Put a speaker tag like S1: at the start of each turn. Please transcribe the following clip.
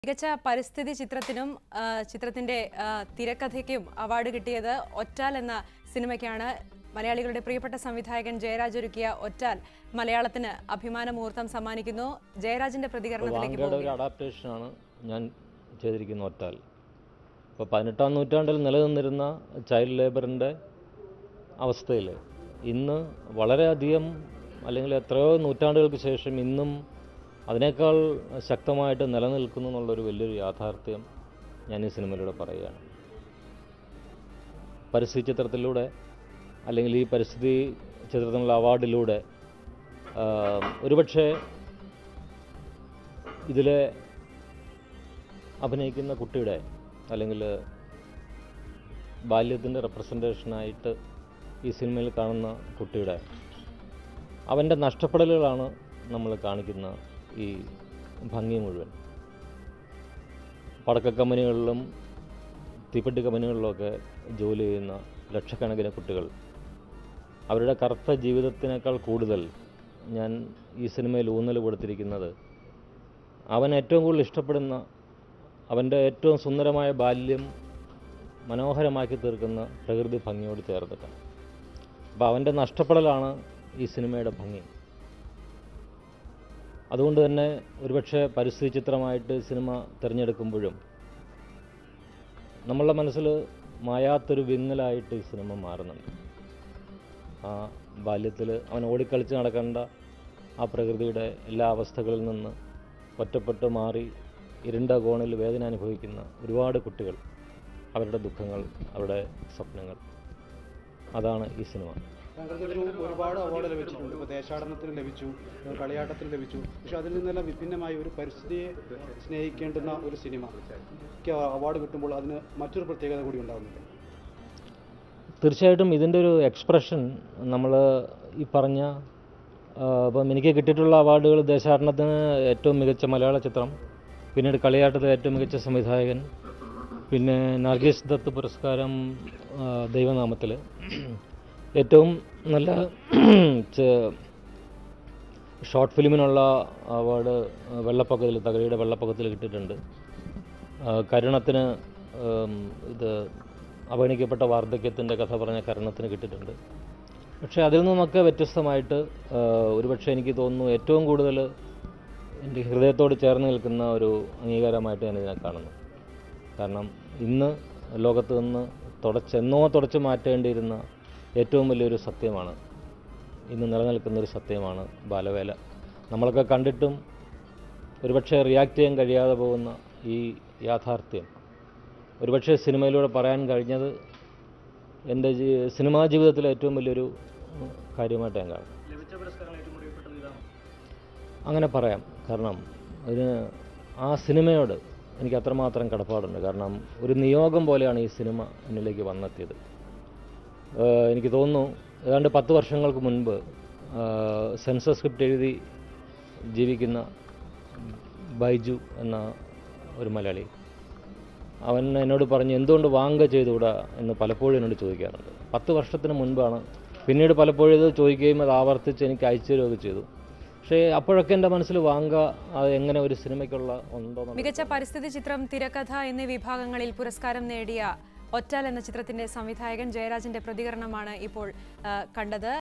S1: മികച്ച പരിസ്ഥിതി ചിത്രത്തിനും ആ, ചിത്രത്തിന്റെ ആ, തിരക്കഥയ്ക്കും അവാർഡ് കിട്ടിയത് ഒറ്റാൽ എന്ന സിനിമയ്ക്കാണ് മലയാളികളുടെ പ്രിയപ്പെട്ട സംവിധായകൻ ജയരാജ് ഒരുക്കിയ ഒറ്റാൽ മലയാളത്തിന് അഭിമാന മുഹൂർത്തം സമ്മാനിക്കുന്നു ജയരാജിന്റെ പ്രതികരണത്തിലേക്ക്
S2: വാങ്കയുടെ ഒരു
S1: പോകുന്നു
S2: അഡാപ്റ്റേഷനാണ് ഞാൻ ചെയ്തിരിക്കുന്ന ഒറ്റാൽ ഇപ്പോൾ പതിനെട്ടാം നൂറ്റാണ്ടിൽ നിലനിന്നിരുന്ന ചൈൽഡ് ലേബറിൻ്റെ അവസ്ഥയിൽ ഇന്ന് വളരെയധികം അല്ലെങ്കിൽ എത്രയോ നൂറ്റാണ്ടുകൾക്ക് ശേഷം ഇന്നും അതിനേക്കാൾ ശക്തമായിട്ട് നിലനിൽക്കുന്നു എന്നുള്ളൊരു വലിയൊരു യാഥാർത്ഥ്യം ഞാൻ ഈ സിനിമയിലൂടെ പറയുകയാണ് പരിസ്ഥിതി ചിത്രത്തിലൂടെ അല്ലെങ്കിൽ ഈ പരിസ്ഥിതി ചിത്രത്തിനുള്ള അവാർഡിലൂടെ ആ, ഒരുപക്ഷെ ഇതിലെ അഭിനയിക്കുന്ന കുട്ടിയുടെ അല്ലെങ്കിൽ ബാല്യത്തിൻ്റെ റെപ്രസെൻറ്റേഷനായിട്ട് ഈ സിനിമയിൽ കാണുന്ന കുട്ടിയുടെ അവൻ്റെ നഷ്ടപ്പെടലുകളാണ് നമ്മൾ കാണിക്കുന്ന ഈ ഭംഗി മുഴുവൻ പടക്ക കമ്പനികളിലും തീപ്പെട്ടി കമ്പനികളിലുമൊക്കെ ജോലി ചെയ്യുന്ന ലക്ഷക്കണക്കിന് കുട്ടികൾ അവരുടെ കറുത്ത ജീവിതത്തിനേക്കാൾ കൂടുതൽ ഞാൻ ഈ സിനിമയിൽ ഊന്നൽ കൊടുത്തിരിക്കുന്നത് അവൻ ഏറ്റവും കൂടുതൽ ഇഷ്ടപ്പെടുന്ന അവൻ്റെ ഏറ്റവും സുന്ദരമായ ബാല്യം മനോഹരമാക്കി തീർക്കുന്ന പ്രകൃതി ഭംഗിയോട് ചേർത്തിട്ടാണ് അപ്പോൾ അവൻ്റെ നഷ്ടപ്പെടലാണ് ഈ സിനിമയുടെ ഭംഗി അതുകൊണ്ട് തന്നെ ഒരുപക്ഷെ പരിസ്ഥിതി ചിത്രമായിട്ട് സിനിമ തിരഞ്ഞെടുക്കുമ്പോഴും നമ്മളുടെ മനസ്സിൽ മായാത്തൊരു വിങ്ങലായിട്ട് ഈ സിനിമ മാറുന്നുണ്ട് ആ ബാല്യത്തിൽ അവൻ ഓടിക്കളിച്ച് നടക്കേണ്ട ആ പ്രകൃതിയുടെ എല്ലാ അവസ്ഥകളിൽ നിന്ന് ഒറ്റപ്പെട്ട് മാറി ഇരുണ്ട കോണിൽ വേദന അനുഭവിക്കുന്ന ഒരുപാട് കുട്ടികൾ അവരുടെ ദുഃഖങ്ങൾ അവരുടെ സ്വപ്നങ്ങൾ അതാണ് ഈ സിനിമ
S3: താങ്കൾക്ക് ഒരു ഒരുപാട് അവാർഡ് ലഭിച്ചിട്ടുണ്ട് ഇപ്പോൾ ദേശാടനത്തിന് ലഭിച്ചു കളിയാട്ടത്തിന് ലഭിച്ചു പക്ഷെ അതിൽ നിന്നെല്ലാം വിഭിന്നമായി ഒരു പരിസ്ഥിതിയെ സ്നേഹിക്കേണ്ടുന്ന ഒരു സിനിമയ്ക്ക് അവാർഡ് കിട്ടുമ്പോൾ അതിന് മറ്റൊരു പ്രത്യേകത കൂടി ഉണ്ടാകുന്നുണ്ട്
S2: തീർച്ചയായിട്ടും ഇതിൻ്റെ ഒരു എക്സ്പ്രഷൻ നമ്മൾ ഈ പറഞ്ഞ ആ, ഇപ്പം എനിക്ക് കിട്ടിയിട്ടുള്ള അവാർഡുകൾ ദേശാടനത്തിന് ഏറ്റവും മികച്ച മലയാള ചിത്രം പിന്നീട് കളിയാട്ടത്തിൽ ഏറ്റവും മികച്ച സംവിധായകൻ പിന്നെ നർഗീസ് ദത്ത് പുരസ്കാരം ആ, ദൈവനാമത്തിൽ ഏറ്റവും നല്ല ചെ- ഷോർട്ട് ഫിലിമിനുള്ള അവാർഡ് വെള്ളപ്പൊക്കത്തിൽ തകഴിയുടെ വെള്ളപ്പൊക്കത്തിൽ കിട്ടിയിട്ടുണ്ട് ആ, കരുണത്തിന് ഉം, ഇത് അവഗണിക്കപ്പെട്ട വാർദ്ധക്യത്തിൻ്റെ കഥ പറഞ്ഞ കരുണത്തിന് കിട്ടിയിട്ടുണ്ട് പക്ഷേ അതിൽ നിന്നൊക്കെ വ്യത്യസ്തമായിട്ട് ആ, ഒരുപക്ഷെ എനിക്ക് തോന്നുന്നു ഏറ്റവും കൂടുതൽ എൻ്റെ ഹൃദയത്തോട് ചേർന്ന് നിൽക്കുന്ന ഒരു അംഗീകാരമായിട്ട് ഞാൻ ഇതിനെ കാണുന്നു കാരണം ഇന്ന് ലോകത്ത് നിന്ന് തുടച്ചെന്നോ തുടച്ച് മാറ്റേണ്ടിയിരുന്ന ഏറ്റവും വലിയൊരു സത്യമാണ് ഇന്ന് നിലനിൽക്കുന്ന ഒരു സത്യമാണ് ബാലവേല നമ്മളൊക്കെ കണ്ടിട്ടും ഒരുപക്ഷെ റിയാക്ട് ചെയ്യാൻ കഴിയാതെ പോകുന്ന ഈ യാഥാർത്ഥ്യം ഒരുപക്ഷെ സിനിമയിലൂടെ പറയാൻ കഴിഞ്ഞത് എൻ്റെ ജീ- സിനിമാ ജീവിതത്തിലെ ഏറ്റവും വലിയൊരു ഉം, കാര്യമായിട്ട് ഞാൻ കാണുന്നു അങ്ങനെ പറയാം കാരണം അതിന് ആ സിനിമയോട് എനിക്ക് അത്രമാത്രം കടപ്പാടുണ്ട് കാരണം ഒരു നിയോഗം പോലെയാണ് ഈ സിനിമ എന്നിലേക്ക് വന്നെത്തിയത് ഏഹ് എനിക്ക് തോന്നുന്നു ഏതാണ്ട് പത്ത് വർഷങ്ങൾക്ക് മുൻപ് സെൻസർ സ്ക്രിപ്റ്റ് എഴുതി ജീവിക്കുന്ന ബൈജു എന്ന ഒരു മലയാളി അവൻ എന്നോട് പറഞ്ഞു എന്തുകൊണ്ട് വാങ്ക ചെയ്തുകൂടാ എന്ന് പലപ്പോഴും എന്നോട് ചോദിക്കാറുണ്ട് പത്ത് വർഷത്തിന് മുൻപാണ് പിന്നീട് പലപ്പോഴും ഇത് ചോദിക്കുകയും അത് ആവർത്തിച്ച് എനിക്ക് അയച്ചു തരികയൊക്കെ ചെയ്തു പക്ഷേ അപ്പോഴൊക്കെ എൻ്റെ മനസ്സിൽ വാങ്ക അത് എങ്ങനെ ഒരു സിനിമയ്ക്കുള്ള ഉണ്ടോ
S1: മികച്ച പരിസ്ഥിതി ചിത്രം തിരക്കഥ എന്നീ വിഭാഗങ്ങളിൽ പുരസ്കാരം നേടിയ ഒറ്റാൽ എന്ന ചിത്രത്തിന്റെ സംവിധായകൻ ജയരാജിന്റെ പ്രതികരണമാണ് ഇപ്പോൾ ആ, കണ്ടത്